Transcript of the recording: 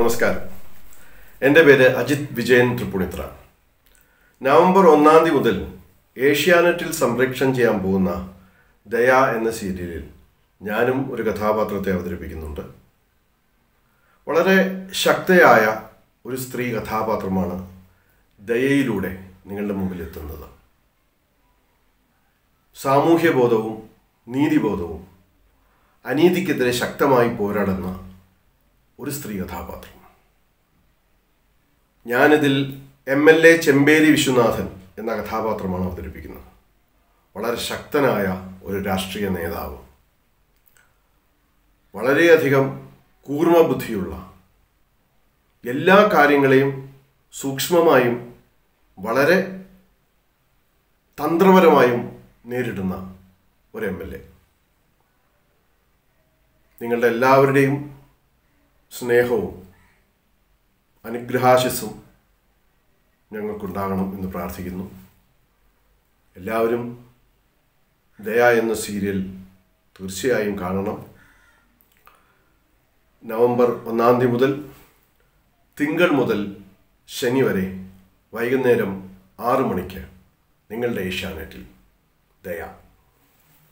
നമസ്കാരം എൻ്റെ പേര് അജിത് വിജയൻ തൃപ്പുണിത്ര നവംബർ ഒന്നാം തീയതി മുതൽ ഏഷ്യാനെറ്റിൽ സംപ്രേക്ഷണം ചെയ്യാൻ പോകുന്ന ദയ എന്ന സീരിയലിൽ ഞാനും ഒരു കഥാപാത്രത്തെ അവതരിപ്പിക്കുന്നുണ്ട് വളരെ ശക്തയായ ഒരു സ്ത്രീ കഥാപാത്രമാണ് ദയയിലൂടെ നിങ്ങളുടെ മുമ്പിൽ എത്തുന്നത് സാമൂഹ്യബോധവും നീതിബോധവും അനീതിക്കെതിരെ ശക്തമായി പോരാടുന്ന ഒരു സ്ത്രീ കഥാപാത്രം ഞാനിതിൽ M L A Chemberi Viswanathan എന്ന കഥാപാത്രമാണ് അവതരിപ്പിക്കുന്നത് വളരെ ശക്തനായ ഒരു രാഷ്ട്രീയ നേതാവ് വളരെയധികം കൂർമ്മ ബുദ്ധിയുള്ള എല്ലാ കാര്യങ്ങളെയും സൂക്ഷ്മമായും വളരെ തന്ത്രപരമായും നേരിടുന്ന ഒരു എം എൽ എ നിങ്ങളുടെ എല്ലാവരുടെയും സ്നേഹവും അനുഗ്രഹാശിസും ഞങ്ങൾക്കുണ്ടാകണം എന്ന് പ്രാർത്ഥിക്കുന്നു എല്ലാവരും ദയ എന്ന സീരിയൽ തീർച്ചയായും കാണണം നവംബർ ഒന്നാം തീയതി മുതൽ തിങ്കൾ മുതൽ ശനി വരെ വൈകുന്നേരം ആറു മണിക്ക് നിങ്ങളുടെ ഏഷ്യാനെറ്റിൽ ദയ